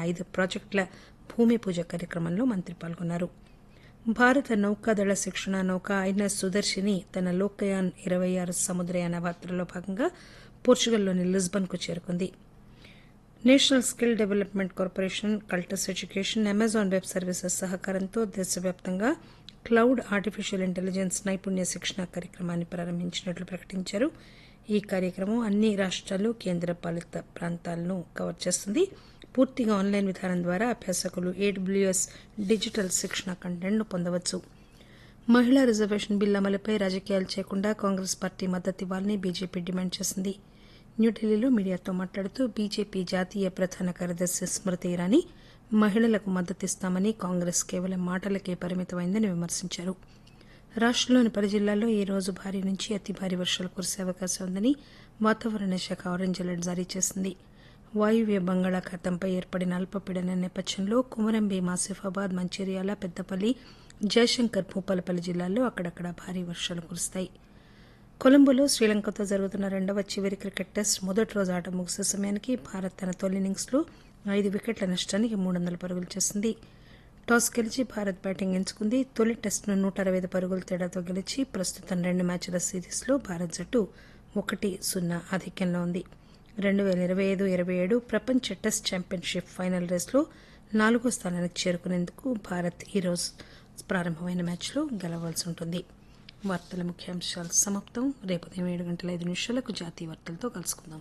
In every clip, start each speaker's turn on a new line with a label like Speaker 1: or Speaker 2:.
Speaker 1: ఐదు ప్రాజెక్టుల భూమి పూజ కార్యక్రమంలో మంత్రి పాల్గొన్నారు భారత నౌకాదళ శిక్షణ నౌక ఐఎన్ఎస్ సుదర్శిని తన లోకయాన్ ఇరవై ఆరు సముద్రయాన యాత్రలో భాగంగా పోర్చుగల్లోని లిస్బన్కు చేరుకుంది national skill development corporation Cultus education Amazon web services సహకారంతో దేశవ్యాప్తంగా క్లౌడ్ ఆర్టిఫిషియల్ ఇంటెలిజెన్స్ నైపుణ్య శిక్షణ కార్యక్రమాన్ని ప్రారంభించినట్లు ప్రకటించారు ఈ కార్యక్రమం అన్ని రాష్ట్రాలు కేంద్ర పాలిత ప్రాంతాలను కవర్ చేస్తుంది పూర్తిగా ఆన్లైన్ విధానం ద్వారా అభ్యాసకులు ఏడబ్ల్యూఎస్ డిజిటల్ శిక్షణ కంటెంట్ను పొందవచ్చు మహిళా రిజర్వేషన్ బిల్ అమలుపై రాజకీయాలు చేయకుండా కాంగ్రెస్ పార్టీ మద్దతు ఇవ్వాలని బీజేపీ డిమాండ్ చేసింది న్యూఢిల్లీలో మీడియాతో మాట్లాడుతూ బీజేపీ జాతీయ ప్రధాన కార్యదర్శి స్మృతి ఇరానీ మహిళలకు మద్దతిస్తామని కాంగ్రెస్ కేవలం మాటలకే పరిమితమైందని విమర్శించారు రాష్టంలోని పలు జిల్లాల్లో ఈ రోజు భారీ నుంచి అతి భారీ వర్షాలు కురిసే అవకాశం ఉందని వాతావరణ శాఖ ఆరెంజ్ అలర్ట్ జారీ చేసింది వాయువ్య బంగాళాఖాతంపై ఏర్పడిన అల్పపీడనం నేపథ్యంలో కుమరం భీం ఆసిఫాబాద్ మంచిర్యాల పెద్దపల్లి జయశంకర్ భూపాలపల్లి జిల్లాల్లో అక్కడక్కడ భారీ వర్షాలు కురుస్తాయి కొలంబోలో శ్రీలంకతో జరుగుతున్న రెండవ చివరి క్రికెట్ టెస్ట్ మొదటి రోజు ఆట ముగిసే సమయానికి భారత్ తన తొలి ఇన్నింగ్స్లో ఐదు వికెట్ల నష్టానికి మూడు వందల పరుగులు చేసింది టాస్ గెలిచి భారత్ బ్యాటింగ్ ఎంచుకుంది తొలి టెస్టును నూట అరవై ఐదు పరుగుల తేడాతో గెలిచి ప్రస్తుతం రెండు మ్యాచ్ల సిరీస్లో భారత్ జట్టు ఒకటి సున్నా ఆధిక్యంలో ఉంది రెండు వేల ఇరవై ఐదు ఇరవై ఏడు ప్రపంచ టెస్ట్ ఛాంపియన్షిప్ ఫైనల్ రేస్లో నాలుగో స్థానానికి చేరుకునేందుకు భారత్ ఈరోజు ప్రారంభమైన మ్యాచ్లో గెలవాల్సి ఉంటుంది వార్తల ముఖ్యాంశాలు సమాప్తం రేపు ఉదయం ఏడు గంటల ఐదు నిమిషాలకు జాతీయ వార్తలతో కలుసుకుందాం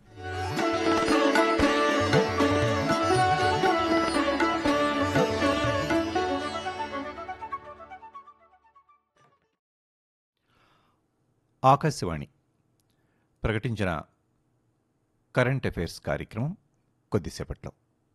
Speaker 2: ఆకాశవాణి ప్రకటించిన కరెంట్ అఫైర్స్ కార్యక్రమం కొద్దిసేపట్లో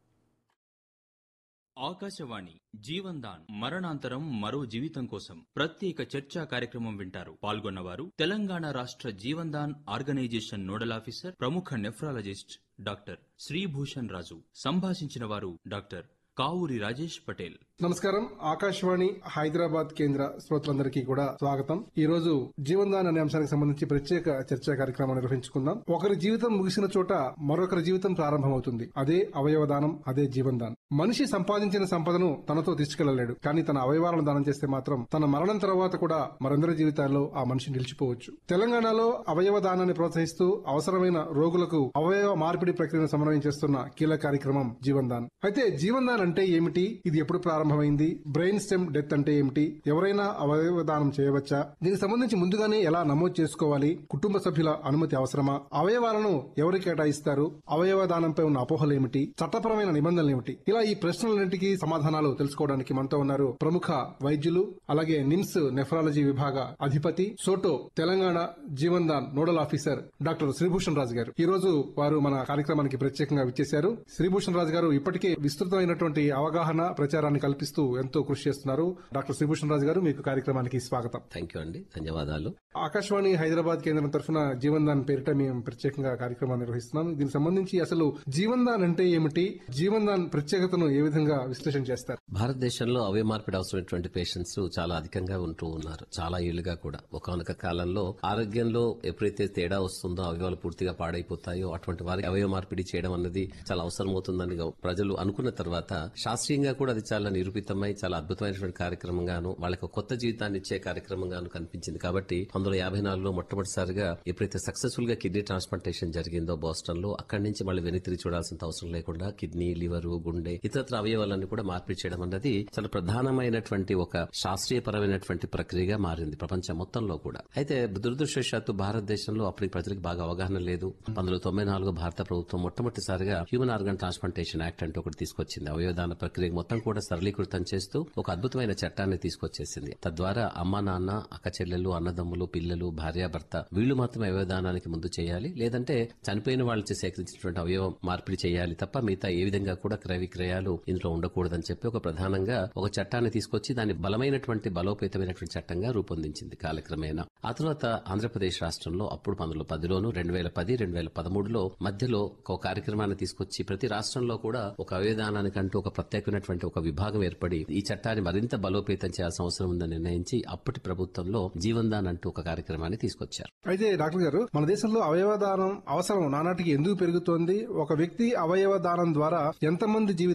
Speaker 3: ఆకాశవాణి జీవన్ దాన్ మరణాంతరం మరో జీవితం కోసం ప్రత్యేక చర్చా కార్యక్రమం వింటారు పాల్గొన్నవారు తెలంగాణ రాష్ట్ర Jeevan Dan organisation nodal officer ప్రముఖ నెఫ్రాలజిస్ట్ డాక్టర్ శ్రీభూషణ్ రాజు సంభాషించిన వారు డాక్టర్ కావూరి రాజేష్ పటేల్
Speaker 4: నమస్కారం ఆకాశవాణి హైదరాబాద్ కేంద్ర శ్రోతలందరికీ కూడా స్వాగతం ఈ రోజు జీవన్ దాన్ అనే అంశానికి సంబంధించి ప్రత్యేక చర్చా కార్యక్రమం నిర్వహించుకుందాం ఒకరి జీవితం ముగిసిన చోట మరొకరి జీవితం ప్రారంభమవుతుంది అదే అవయవ దానం అదే జీవన్ దాన్ మనిషి సంపాదించిన సంపదను తనతో తీసుకెళ్లలేడు కానీ తన అవయవాలను దానం చేస్తే మాత్రం తన మరణం తర్వాత కూడా మరందరి జీవితాల్లో ఆ మనిషి నిలిచిపోవచ్చు తెలంగాణలో అవయవ దానాన్ని ప్రోత్సహిస్తూ అవసరమైన రోగులకు అవయవ మార్పిడి ప్రక్రియను సమన్వయం చేస్తున్న కీలక కార్యక్రమం జీవన్ దాన్ అయితే జీవన్ దాన్ అంటే ఏమిటి ఇది ఎప్పుడు ప్రారంభమైంది బ్రెయిన్ స్టెమ్ డెత్ అంటే ఏమిటి ఎవరైనా అవయవ దానం చేయవచ్చా దీనికి సంబంధించి ముందుగానే ఎలా నమోదు చేసుకోవాలి కుటుంబ సభ్యుల అనుమతి అవసరమా అవయవాలను ఎవరు కేటాయిస్తారు అవయవ దానంపై ఉన్న అపోహలు ఏమిటి చట్టపరమైన నిబంధనలు ఏమిటి ఇలా ఈ ప్రశ్నలన్నింటికీ సమాధానాలు తెలుసుకోవడానికి మనతో ఉన్నారు ప్రముఖ వైద్యులు అలాగే నిమ్స్ నెఫ్రాలజీ విభాగ అధిపతి SOTTO Telangana Jeevan Dan nodal officer doctor Sribhushan Raju గారు ఈ రోజు వారు మన కార్యక్రమానికి ప్రత్యేకంగా విచ్చేశారు శ్రీభూషణ్ రాజు గారు ఇప్పటికే విస్తృతమైనటువంటి అవగాహన ప్రచారాన్ని కల్పిస్తూ ఎంతో కృషి చేస్తున్నారు డాక్టర్ శ్రీభూషణ్ రాజు గారు మీకు కార్యక్రమానికి స్వాగతం
Speaker 5: థ్యాంక్ యూ అండి ధన్యవాదాలు
Speaker 4: ఆకాశవాణి హైదరాబాద్ కేంద్రం తరఫున జీవన్ దాన్ పేరిట మేము ప్రత్యేకంగా కార్యక్రమాన్ని నిర్వహిస్తున్నాం దీనికి సంబంధించి అసలు జీవన్ దాన్ అంటే ఏమిటి జీవన్ దాన్ ప్రత్యేకతను ఏ విధంగా విశ్లేషణ చేస్తారు
Speaker 5: భారతదేశంలో అవయ మార్పిడి అవసరమైనటువంటి పేషెంట్స్ చాలా అధికంగా ఉంటూ ఉన్నారు చాలా ఏళ్లుగా కూడా ఒకనొక కాలంలో ఆరోగ్యంలో ఎప్పుడైతే తేడా వస్తుందో అవయవాలు పూర్తిగా పాడైపోతాయో అటువంటి వారికి అవయవ మార్పిడి చేయడం అన్నది చాలా అవసరమవుతుందని ప్రజలు అనుకున్న తర్వాత శాస్త్రీయంగా కూడా అది చాలా నిరూపితమై చాలా అద్భుతమైనటువంటి కార్యక్రమంగాను వాళ్ళకి కొత్త జీవితాన్ని ఇచ్చే కార్యక్రమంగాను కనిపించింది కాబట్టి పంతొమ్మిది యాభై నాలుగులో మొట్టమొదటిసారిగా ఎప్పుడైతే సక్సెస్ఫుల్ గా కిడ్నీ ట్రాన్స్ప్లాంటేషన్ జరిగిందో బోస్టన్ లో అక్కడి నుంచి మళ్ళీ వెనక్కి తిరిగి చూడాల్సిన అవసరం లేకుండా కిడ్నీ లివర్ గుండె ఇతరత్ర అవయవాలన్నీ కూడా మార్పిడి చేయడం అన్నది చాలా ప్రధానమైనటువంటి ఒక శాస్త్రీయపరమైనటువంటి ప్రక్రియగా మారింది ప్రపంచం మొత్తంలో కూడా అయితే దురదృష్టవశాత్తు భారతదేశంలో అప్పటికి ప్రజలకు బాగా అవగాహన లేదు పంతొమ్మిది తొంభై నాలుగు భారత ప్రభుత్వం మొట్టమొదటిసారిగా హ్యూమన్ ఆర్గన్ ట్రాన్స్ప్లాంటేషన్ యాక్ట్ అంటే ఒకటి తీసుకొచ్చింది అవయవదాన ప్రక్రియ మొత్తం కూడా సరళీకృతం చేస్తూ ఒక అద్భుతమైన చట్టాన్ని తీసుకొచ్చేసింది తద్వారా అమ్మ నాన్న అక్క చెల్లెలు అన్నదమ్ములు పిల్లలు భార్యాభర్త వీళ్ళు మాత్రమే అవయవదానానికి ముందు చేయాలి లేదంటే చనిపోయిన వాళ్ళకి సేకరించినటువంటి అవయవం మార్పిడి చేయాలి తప్ప మిగతా ఏ విధంగా కూడా క్రయ విక్రయాలు ఇందులో ఉండకూడదని చెప్పి ఒక ప్రధానంగా ఒక చట్టాన్ని తీసుకొచ్చి దాన్ని బలమైనటువంటి బలోపేతమైనటువంటి చట్టంగా రూపొందించింది కాలక్రమేణా ఆ తర్వాత ఆంధ్రప్రదేశ్ రాష్ట్రంలో అప్పుడు పంతొమ్మిది పదిలోను రెండు వేల పది రెండు వేల పదమూడులో మధ్యలో ఒక కార్యక్రమాన్ని తీసుకొచ్చి ప్రతి రాష్ట్రంలో కూడా ఒక అవయదానానికంటూ ఒక ప్రత్యేకమైనటువంటి ఒక విభాగం ఏర్పడి ఈ చట్టాన్ని మరింత బలోపేతం చేయాల్సిన అవసరం ఉందని నిర్ణయించి అప్పటి ప్రభుత్వంలో జీవన్ దాన్ అంటూ ఒక కార్యక్రమాన్ని తీసుకొచ్చారు
Speaker 4: అయితే డాక్టర్ గారు మన దేశంలో అవయవ దానం అవసరం నానాటికి ఎందుకు పెరుగుతోంది ఒక వ్యక్తి అవయవ దానం ద్వారా ఎంతమంది జీవితాలు